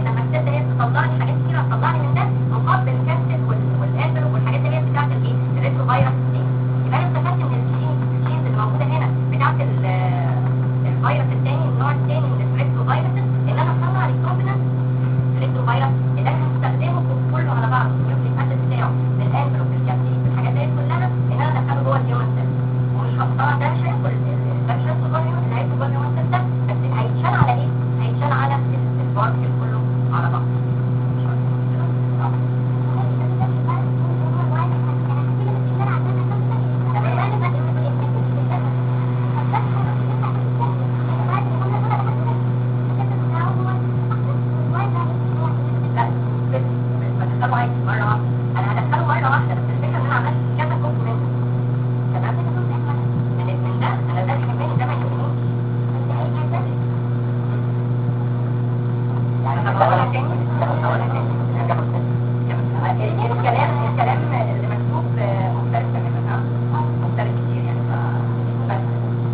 لما الست هي تطلع لي حاجات كتير هتطلع لي من ده مقابل الكبسد والانتر والحاجات اللي هي بتاعت الايه الريترو فيروس دي يبقى انا استفدت من الجين الجينز اللي موجوده هنا بتاعت ال- الفيروس الثاني النوع الثاني من الريترو فيروس ان انا اطلع ريكومبيننت ريترو فيروس اللي انا هستخدمه كله على بعضه النيوكليك اسيد بتاعه بالانتر وبالكبسيد بالحاجات دي كلها ان انا ادخله جوه الهيومن سيل ومش ه- طبعا ده مش هياكل ده مش هياكل جوه الهيومن اللي هياكل جوه الهيومن سيل ده بس هيتشال على ايه؟ هيتشال على ال- البارتكل كله على بعض مش عارفة. آه. لا بس بس بدخله عادي مرة واحدة أنا هدخله مرة واحدة بس الفكرة إن أنا عملت كذا كوب منه تمام من من ده أنا ده يهمني ده ما يهمنيش يعني طب هقولها تاني طب هقولها تاني ال- الكلام الكلام اللي مكتوب آه، مختلف تماما ها مختلف كتير يعني ف- بس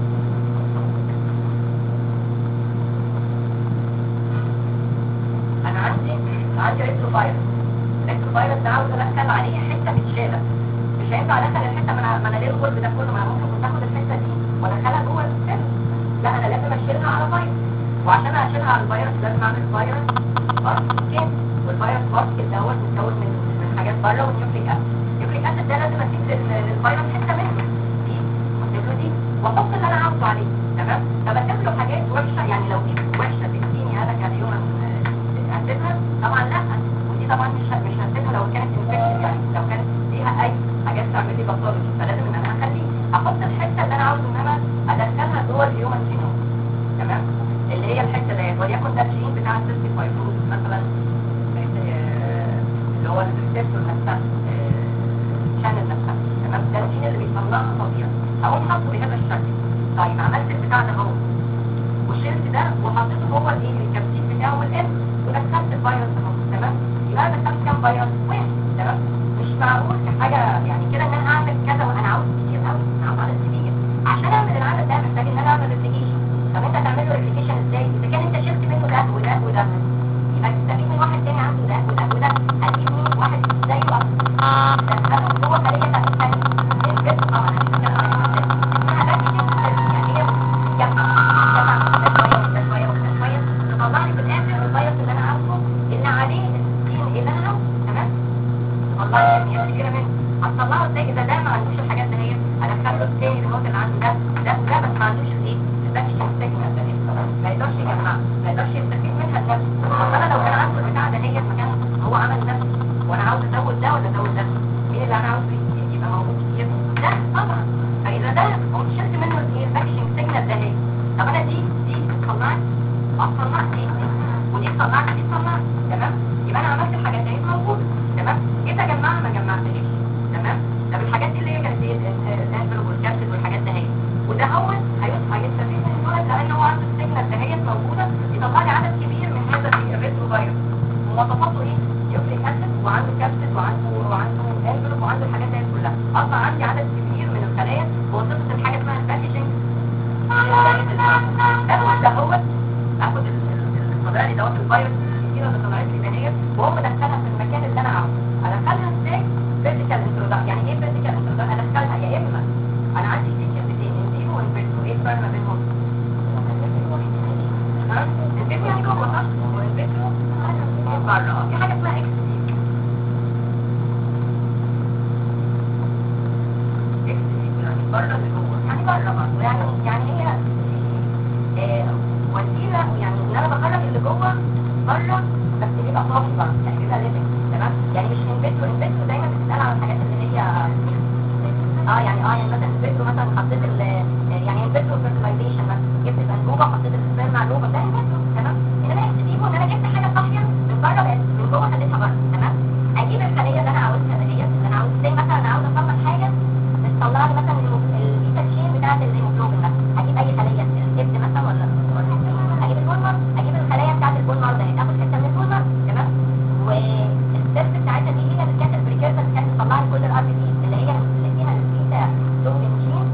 انا عندي عندي ريترو فايروس ريترو فايروس ده عاوز ادخل عليه حته متشاله مش هينفع ادخل الحته ما انا ما انا ليه الغرب ده كله ما انا ممكن كنت اخد الحته دي وادخلها جوه السيل لا انا لازم اشيلها على فيروس وعشان اشيلها على الفيروس لازم اعمل فيروس بارتكل والفيروس بارتكل دوت متكون من من حاجات بره والنيوكليك اسيد النيوكليك اسيد ده لازم اسيب لل- للفيروس حته منه دي اسيب له دي واحط اللي انا عاوزه عليه تمام فبسيب له حاجات وحشه يعني لو دي وحشه تديني انا كهيومن هسيبها طبعا لا ودي طبعا مش ه- مش هسيبها لو كانت انفكشن يعني لو كانت فيها اي حاجات تعمل لي باثولوجي فلازم ان انا اخلي احط الحته اللي انا عاوز ان انا ادخلها جوه الهيومن جينوم تمام اللي هي الحته ديت وليكن ده الجين بتاع السيستيك فايبروز مثلا آه، اللي هو الريسبتور نفسها شانل نفسها تمام ده الجين اللي بيطلعها طبيعي هقوم حاطه بهذا الشكل طيب عملت البتاع ده اهو وشلت ده وحطيته جوه الايه الكبسيل بتاعه والان ودخلت الفيروس اهو تمام يبقى انا دخلت كام فيروس واحد تمام مش معقول حاجه يعني كده ان انا اعمل كذا وانا عاوز كتير قوي انا عاوز عدد كبير عشان اعمل العدد ده محتاج ان انا اعمل ريبليكيشن طب انت هتعمل له ريبليكيشن ازاي اذا كان انت شلت منه ده وده وده يبقى تستفيد من واحد تاني عنده ده وده وده هتجيب مين واحد زيه اكتر تدخله جوه خليه بتاعت الثانيه البيت طبعا هتبقى اسمها باكجنج يعني هي جمع جمع ده شويه وده شويه وده شويه تطلع لي في الاخر الفيروس اللي انا عاوزه اللي عليه الدين اللي انا عاوزه تمام والله يا ابني يمشي كده منه هتطلعه ازاي اذا ده ما عندوش الحاجات ده هي ادخله التاني اللي هو اللي عنده ده ده وده بس ما عندوش ايه الباكجنج سيجمنت ده ما يقدرش يجمعها ما يقدرش يستفيد منها لنفسه طب انا لو كان عنده البتاع ده هي مكان هو عمل نفسه وانا عاوز ازود ده ولا ازود ده مين اللي انا عاوز يبقى موجود كتير ده طبعا فاذا ده قمت شلت منه الايه الباكجنج سيجنال ده هي طب انا دي دي طلعت اه طلعت دي دي ودي طلعت دي طلعت تمام يبقى انا عملت الحاجات دي موجوده تمام جيت اجمعها ما جمعتهاش تمام طب الحاجات دي اللي هي كانت ايه الانفلوب والكابسول والحاجات ده هي وده هو هيصحى يستفيد من الولد لان هو عنده السيجنال دهيت موجوده يطلع لي عدد كبير من هذا الريترو فيروس مواصفاته ايه؟ يوكليك اسيد وعنده كابسيد وعنده وعنده انفلوب وعنده الحاجات دي كلها اصلا عندي عدد كبير من الخلايا بواسطه الحاجه اسمها الباكجنج اخد ده هو اخد ال- ال- الطبيعي اللي دوت الفيروس الكتيره اللي طلعت لي دهيت واقوم ادخلها في المكان اللي انا عاوزه ادخلها ازاي؟ فيزيكال انترودكشن يعني ايه فيزيكال انترودكشن؟ ادخلها يا اما انا عندي سيكشنتين ان فيفو وان فيترو ايه الفرق ما بينهم؟ ها؟ الفيترو يعني جوه صح؟ وان فيترو بره اه في حاجه اسمها اكس اكس يعني بره اللي جوه يعني بره برضه يعني يعني هي آه، وسيله يعني ان انا بخرج اللي جوه بره بس بيبقى صافي بره يعني بيبقى ليفنج تمام يعني مش ان فيترو ان فيترو دايما بتتقال على الحاجات اللي هي اه يعني اه يعني مثلا الفيترو مثلا حطيت ال يعني الفيترو فيرتلايزيشن مثلا جبت الانبوبه حطيت السبرم مع الانبوبه ده الفيترو تمام انما اكتبه ان انا جبت حاجه صافيه من بره بقت من جوه خليتها بره تمام اجيب الخليه اللي انا عاوزها دهيت اللي انا عاوز زي مثلا انا عاوز اصنع حاجه بتطلع لي مثلا الهيمو- البيتا تشين بتاعت الهيموجلوبين مثلا اجيب اي خليه الكبد مثلا ولا ولا اجيب البولمر اجيب الخلايا بتاعت البولمر ده اخد حته من البولمر تمام والسيرف بتاعتها دي هي اللي كانت البريكيرسر اللي كانت بتطلع لي كل الار بي سي اللي هي اللي فيها البيتا جلوبين جين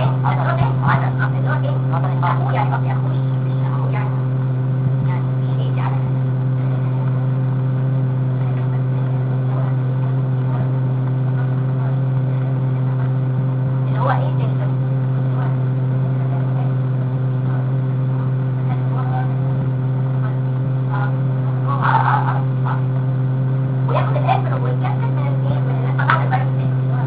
اه اللي هو تاني انا اللي هو تاني اخوه يعني قصدي اخوه مش مش اخوه يعني يعني مش ايه يعني اللي هو ايه تاني ده؟ اه اه اه اه وياخد الابر ويكسب من الايه من اللي طلع الفيروس تاني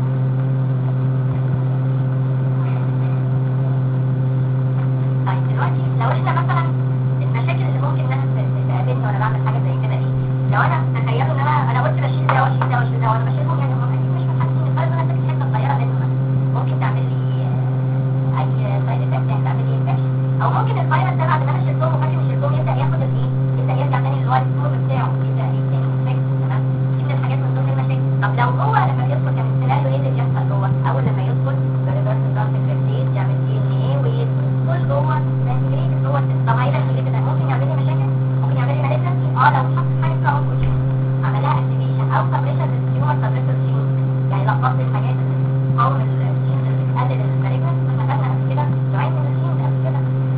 طيب دلوقتي لو احنا مثلا المشاكل اللي ممكن انها ت- تقابلني وانا بعمل حاجه زي كده ايه لو انا تخيلوا ان انا انا قلت بشيل ده واشيل ده واشيل ده وانا بشيلهم يعني هم اكيد مش متحمسين الفرق انا ساكت حته صغيره منهم ممكن تعمل لي آه، اي سايد افكت يعني تعمل لي انفكشن او ممكن الفيروس ده بعد ما انا شلتهم وفاكر مش شلتهم يبدا ياخد الايه يبدا يرجع تاني للوايت ستورم بتاعه يبدا ايه تاني انفكت تمام دي من الحاجات من ضمن المشاكل طب لو هو لما يدخل كان السيناريو ايه اللي بيحصل جوه اول لما يدخل بريفرس ترانسكريبتيز يعمل دي ان ايه ويدخل جوه تنجريد جوه طب هيبقى كده ممكن يعمل لي مشاكل ممكن يعمل لي مالتنسي اه لو حط حاجه في اول بوزيشن عملها اكتيفيشن او سبريشن للتيومر سبريشن جين يعني لخبط لي الحاجات اللي بتقاوم الجين اللي بتقلل المالجنس احنا خدنا قبل كده نوعين من الجين قبل كده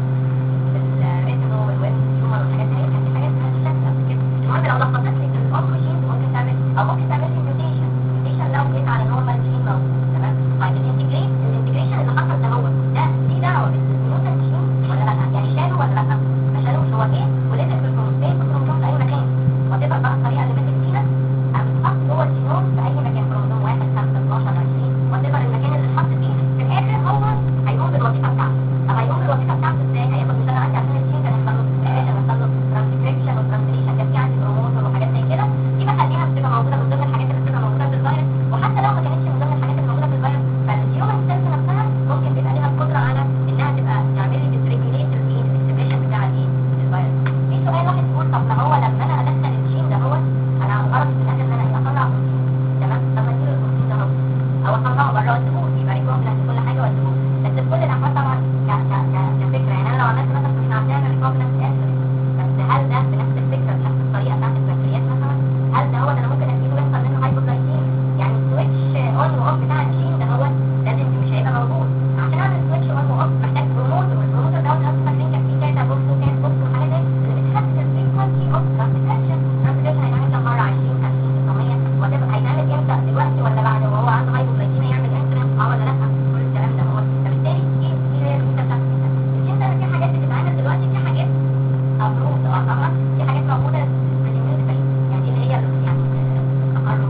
الريتنو والويب تيومر والحاجات دي كانت في حاجات كانت قبل كده المهم لو لخبطت لي الاونكوجين ممكن تعمل او ممكن تعمل لي ميوتيشن ميوتيشن لو جيت على نورمال جين موجود تمام طيب الانتجريت الانتجريشن اللي حصل ده هو ده ليه دعوه بالميوتنت جين ولا لا يعني شالوا ولا لا ما شالوش هو ايه ولزق في الكروموسوم في الكروموسوم في اي مكان وتبقى بقى الطريقه اللي مسك فيها هتتحط جوه الجينوم في اي مكان كروموسوم 1 5 12 20 وتبقى المكان اللي اتحط فيه في الاخر هو هيقوم بالوظيفه بتاعته طب هيقوم بالوظيفه بتاعته ازاي هياخد مثلا عندي عشان الجين كان يحصل له سبريشن يحصل له ترانسكريبشن وترانسليشن كان في عندي كروموسوم وحاجات زي كده دي بخليها بتبقى موجوده من ضمن الحاجات اللي بتبقى موجوده في الفيروس وحتى لو ما كانتش من ضمن الحاجات اللي موجوده في الفيروس فالهيومن سيلز نفسها ممكن تبقى ليها القدره على انها تبقى تعمل لي ديسريجوليت الايه الاكسبريشن بتاع الايه الفيروس في سؤال واحد يقول طب ما هو لما انا ادخل الجين ده هو انا غرض في الاخر ان انا ايه اطلع بروتين تمام طب ما اديله البروتين ده هو او اطلعه بره واسيبه يبقى ريكومبلنت كل حاجه واسيبه بس في كل الاحوال طبعا ك ك ك كفكره يعني انا لو عملت مثلا احنا عندنا ريكومبلنت انسولين بس هل ده بنفس الفكره بنفس الطريقه بتاعت البنكرياس مثلا هل ده هو اللي انا ممكن اديله يحصل منه هايبوجلايسيميا يعني السويتش اون واوف بتاع الجين ده هو لازم مش هيبقى موجود عشان اعمل سويتش اون واوف محتاج بروموتر والبروموتر ده انتوا فاكرين كان في كذا بوكس وكان بوكس وحاجات زي اللي بتحدد الفريكونسي اوف ترانسكريبشن ترانسكريبشن هيتعمل كام مره 20 50 900 وتبقى هيتعمل امتى دلوقتي ولا بعد وهو عنده هايبوجلايسيميا يعمل انسولين اه ولا لا كل الكلام ده هو فبالتالي دي دي هي الفكره بتاعت الجين ده في حاجات بتتعمل دلوقتي في حاجات ابروف اه طبعا في حاجات موجوده بالميونيسيبال يعني اللي هي يعني تقرب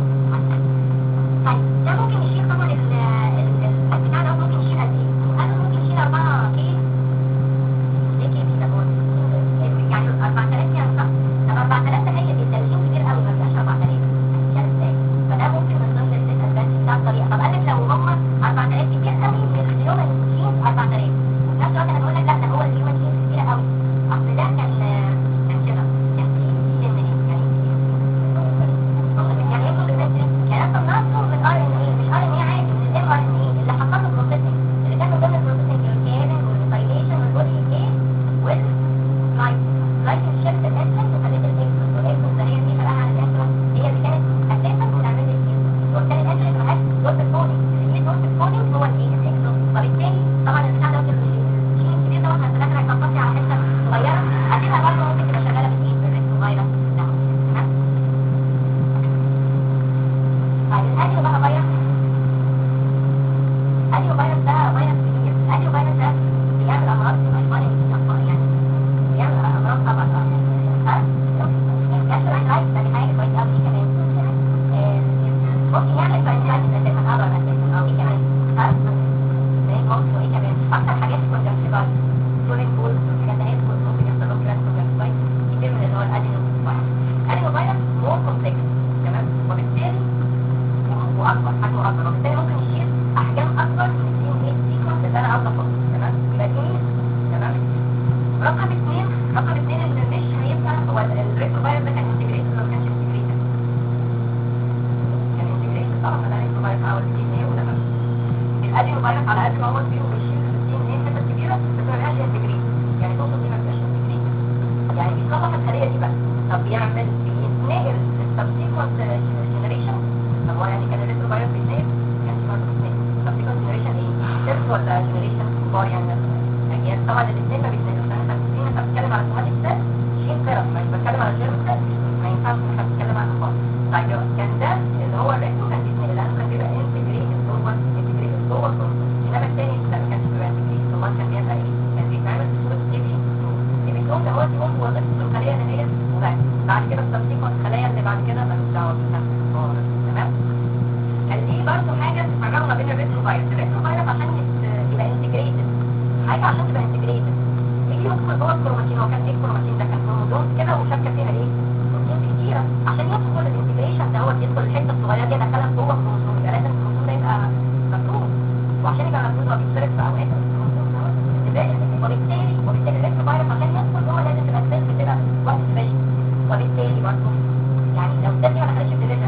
طيب ده ممكن يشيل طبعا ال ال- ال- البتاع ده ممكن يشيل قد ايه؟ انا ممكن يشيل 4 كيلو ليه كيلو ده هو يعني 4000 يعني صح؟ طب 4000 ده هي التلوين كتير قوي ما بيبقاش 4000 هتشال ازاي؟ فده ممكن من ضمن الديس ادفانتج بتاع الطريقه طب قال لك لو هم 4000 كتير قوي من الهيومن جينز 4000 وفي نفس الوقت انا بقول لك لا ده هو الهيومن جينز كتير قوي اصل ده كان كان كده كان في دي ان ايه يعني يعني ايه كومبلمنتري؟ يعني انا صنعته من ار ان ايه مش ار ان ايه عادي من الام ار ان ايه اللي حصل له بروسيسنج اللي كان من ضمن البروسيسنج الكابن والميثايليشن والبولي ايه واللايت لايت شيفت الانسنت وخليت الاكسس والاكسس ده هي دي فرقها عن الانسولين هي اللي كانت اساسا بتعمل لي الجين وبالتالي الانسولين معاك دور الكودينج اللي هي دور الكودينج هو الايه الاكسس وبالتالي طبعا البتاع ده الجين الكبير ده مثلا في الاخر هيخبط لي على حته صغيره هتبقى برضه ممكن تبقى شغاله بالايه بالريسك فيروس ده تمام طيب الاديو بقى فيروس الاديو فيروس ده فيروس كبير الاديو فيروس ده بيعمل امراض في الاشبار يعني بيعمل امراض طبعا ها كانسر رايت ده حاجه كويسه قوي كمان آه، ممكن يعمل فايروسايتس اساسا اقدر اساسا او ايه كمان ها زي ممكن وايه كمان اكتر حاجات كونجكتيفايت سولين بول والحاجات دي ممكن يحصل لهم كلاس كونجكتيفايت كتير من اللي هو الادينو فيروس الادينو فيروس مور كومبلكس تمام وبالتالي واكبر حجمه اكبر وبالتالي ممكن يشيل احجام اكبر من الدي ان ايه سيكونس اللي انا عاوز احطه تمام يبقى دي تمام رقم اثنين رقم اثنين اللي مش هيبقى هو الريترو فايروس ده كان انتجريتد ولا ما كانش انتجريتد؟ كان انتجريتد طبعا ده الريترو فايروس او الدي ان ايه ولا لا؟ الادينو فايروس على قد ما هو كبير وبيشيل الدي ان ايه حتت كبيره بس ما بيبقاش انتجريتد يعني تقصد ايه ما بيبقاش انتجريتد؟ يعني بيصلح الخليه دي بس طب بيعمل بيتنقل للسبسيكونت جنريشن طب هو يعني كان الريترو فايروس بيتنقل؟ كان في برضه بيتنقل سبسيكونت جنريشن ايه؟ سيرف ولا جنريشن كبار يعني اجيال طبعا الاثنين ما بيتنقلوش انا تفكيرين انت بتتكلم على سوماتيك سيل جين ثيرابي مش بتكلم على جيرم سيل ما ينفعش ان احنا نتكلم عنها خالص طيب كان ده اللي هو الريتو كان بيتنقل لانه كان بيبقى انتجريتد جوه انتجريتد جوه الكروموسوم انما الثاني لا ما كانش بيبقى انتجريتد امال كان بيبقى ايه؟ كان بيتعمل في صوره تي بي تي بي ده هو تيوم وظيفته الخليه اللي هي وبس بعد كده السبسيكونت الخلايا اللي بعد كده مالوش دعوه بيها خالص تمام كان دي برضه حاجه تفرقوا ما بين الريتروفايروس الريتروفايروس عشان يت- يبقى انتجريتد حاجه عشان تبقى انتجريتد يجي يدخل جوه الكروماتين هو كان ايه الكروماتين ده كان كروموزوم كده وشبكه فيها ايه بروتين كتيره عشان يدخل الانتجريشن ده هو يدخل الحته الصغيره دي دخلها جوه الكروموزوم يبقى لازم الكروموزوم ده يبقى مفروض وعشان يبقى مفروض هو بيتفرق في اوقات الكروموزوم ده اتفاق. وبالتالي وبالتالي الريتروفايروس عشان يدخل جوه لازم تبقى السيل بتبقى وقت سبيشال وبالتالي برضه يعني لو السيل دي ما دخلتش في ديفيجن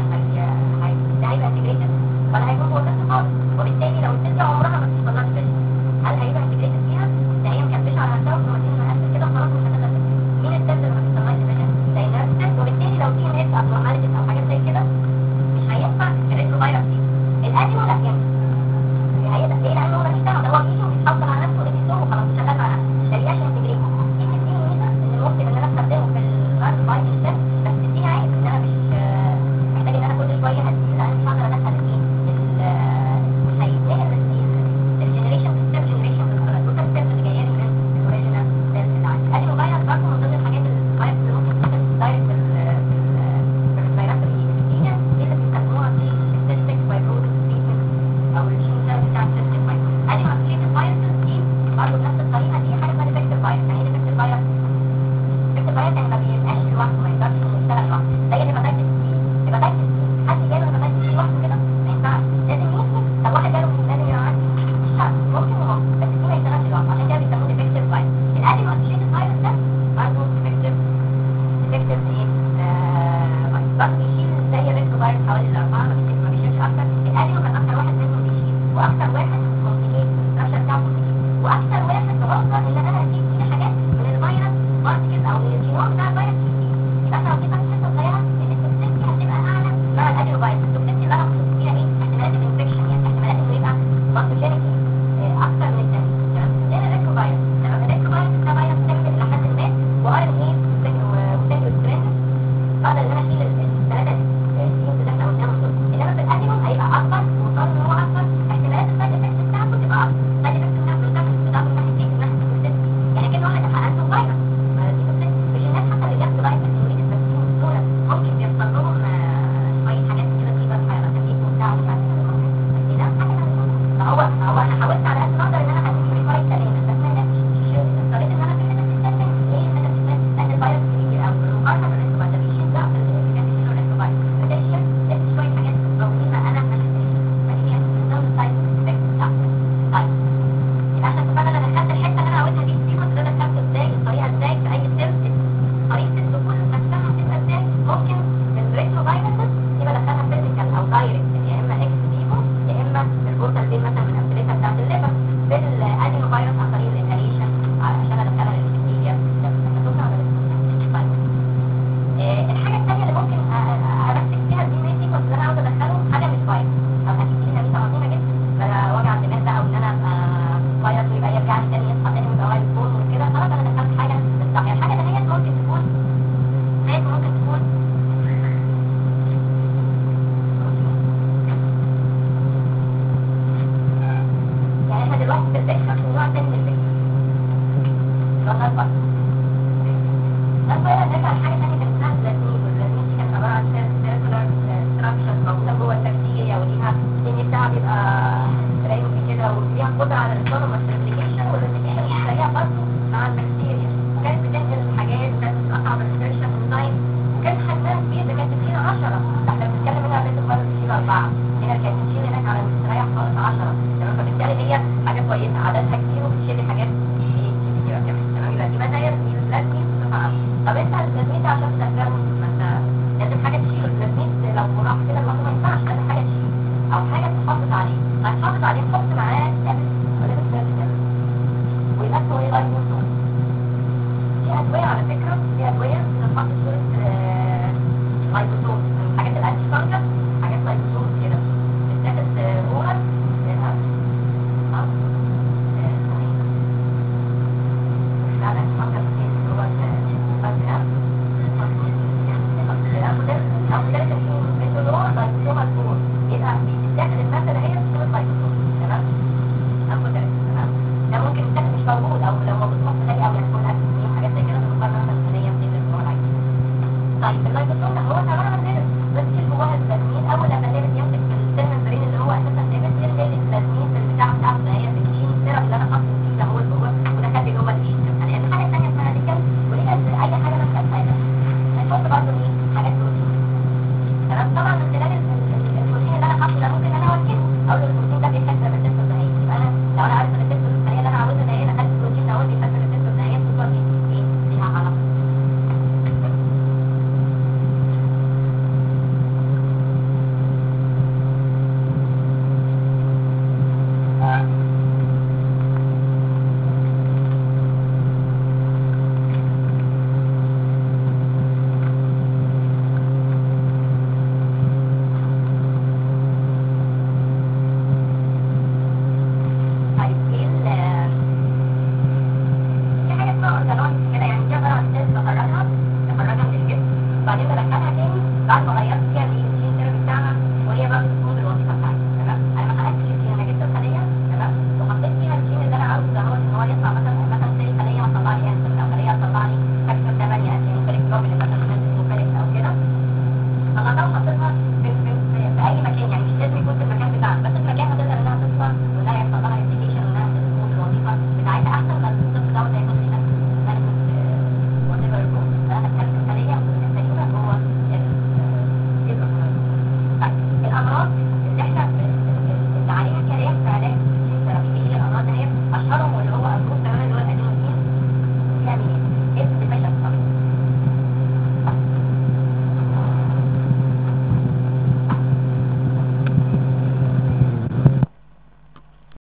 ده هيبقى انتجريتد ولا هيكون جوه السيل خالص وبالتالي لو السيل دي عمرها ما توصل لها سبيشال هل هيبقى انتجريتد فيها؟ ده هي مكبشه على نفسها وكروماتين مقفل كده وخلاص مش هتدخل مين السيل اللي ما بتطلعش ديفيجن؟ لانها السيل وبالتالي لو دي ناس ابنورماليتيز او حاجات زي كده مش هينفع الريتروفايروس دي الانيمال لا ينفع هيبقى ليه لانه ماليش دعوه ده هو بيجي وبيتحصل على نفسه اللي بيسوق وخلاص شغال معاها ده بيعيش انتجريت دي بتديني ميزه ان ممكن ان انا استخدمه في الران باي سيستم بس بتديني عيب ان انا مش آه، محتاج ان انا كل شويه هديه لان مش هقدر ادخل الايه ال- مش هيتنقل الجنريشن سيستم جنريشن التوتال سيلز اللي جايه لي من الاوريجينال سيلز اللي عندي ادي موبايل برضه من ضمن الحاجات الفايروس اللي ممكن تكون دايركت في ال- في ال- في الفيروسات الجديده دي اللي بيستخدموها في السيستم فايبروزس تريتمنت او الجين ثيرابي بتاع السيستم فايبروز ادي ماسكيتد فايروسز دي برضه بنفس الطريقه دي حاجه اسمها ديفكتيف فايروس يعني ايه ديفكتيف فايروس ديفكتيف فايروس يعني ما بيبقاش لوحده ما يقدرش انه يشتغل لوحده زي الهيباتيتس سي هيباتيتس سي حد جاله هيباتيتس سي لوحده كده ما ينفعش لازم يوصل طب واحد جاله مين لازم يبقى عندي لا ممكن وممكن بس دي ما يشتغلش لوحده عشان كده بيسموه ديفكتيف فايروس الادي ماسكيتد فايروس ده برضه ديفكتيف ديفكتيف ايه آه، فايروس برضه بيشيل زي الريترو فايروس حوالي الاربعه ما بيشيل- ما بيشيلش اكتر الادينو كان اكتر واحد منهم بيشيل واكتر واحد كومبليكيت الاستراكشر بتاعه كومبليكيت واكتر واحد بوصل ان انا اسيب فيه حاجات من الفيروس بارتكلز او من الجينوم بتاع الفيروس كتير يبقى احنا لو جينا في حته صغيره ان التوكسيسيتي هتبقى اعلى مع الادينو فيروس التوكسيسيتي اللي انا بحط فيها ايه احتمالات الانفكشن يعني احتمالات انه يبقى باثوجينيك اكتر من الثاني تمام غير الريترو فيروس تمام الريترو فيروس ده فيروس سيمبل الى حد ما وار ان ايه وسنجل ستريند اقدر ان انا اشيل الثلاثه السيمز اللي احنا قلناهم دول انما في الادينوم هيبقى اكبر وصار ان هو اكبر احتمالات السايد افكت بتاعته تبقى اكبر السايد افكت بتاعته بتاعته بتاعته من ناحيه ايه؟ من ناحيه التوكسيسيتي يعني كان واحد عنده فيروس ما دي توكسيسيتي مش الناس حتى اللي بياخدوا لايف النوريد التسليم بسهوله ممكن بيحصل لهم آه، شويه حاجات كده في بس حيوانات الجيش وبتاع ومش عارف ايه بس دي نفس حاجه فهو هو انا حاولت على قد ما اقدر ان انا اخليه بيوريفاي تماما بس ما قدرتش اضطريت ان انا في حته السيستم ليه حته السيستم لان الفيروس كبير قوي بالمقارنه بالريتروفايروس ده بيشيل ضعف اللي كان بيشيله الريتروفايروس فده شيل لقيت شويه حاجات رهيبه انا ما شفتهاش فدي كانت من ضمن السايد افكت بتاعته طيب يبقى احنا اتفقنا انا دخلت الحته اللي انا عاوزها دي دي كنت انا دخلت ازاي الطريقه ازاي في اي سيل طريقه الدخول نفسها هتبقى ازاي ممكن الريتروفايروسز يبقى دخلها فيزيكال او دايركت يا اما اكس فيفو يا اما البورتال دي مثلا من امثلتها بتاعت الليفر بالادينو فيروس عن طريق الانهاليشن عشان ادخلها للبكتيريا ده بتاخدها على طيب آه، الحاجه الثانيه اللي ممكن أ- أ- اركز فيها الدي ان اي سيكونس اللي انا عاوز ادخله حاجه مش فايروس او اكيد فيها ميزه عظيمه جدا بلا وجع دماغ بقى وان انا ابقى فايروس ويبقى يرجع لي تاني يصحى تاني ويبقى وايد فون وكده خلاص انا دخلت حاجه مش صح يعني الحاجه دهيت ممكن تكون دهيت ممكن تكون يعني احنا دلوقتي في البيكشر في نوع تاني من البيكشر اللي هو الناس بقى الناس بقى نرجع لحاجة تانية كانت اسمها البلازمين والبلازمين دي كانت عبارة عن سيركولار ستراكشرز موجودة جوه البكتيريا وليها الدنيا بتاعها بيبقى رايق كده وليها قدرة على الانتظام والريبليكيشن والريبليكيشن بتلاقيها برضه مع البكتيريا وكانت بتنقل حاجات وكانت بتقطع بالريسيرشن انزايم وكان حجمها كبير ده كانت بتشيل 10 ده احنا بنتكلم هنا على الريتم بتشيل 4 هنا كانت بتشيل هناك على مستريح خالص 10 تمام فبالتالي هي حاجة كويسة عددها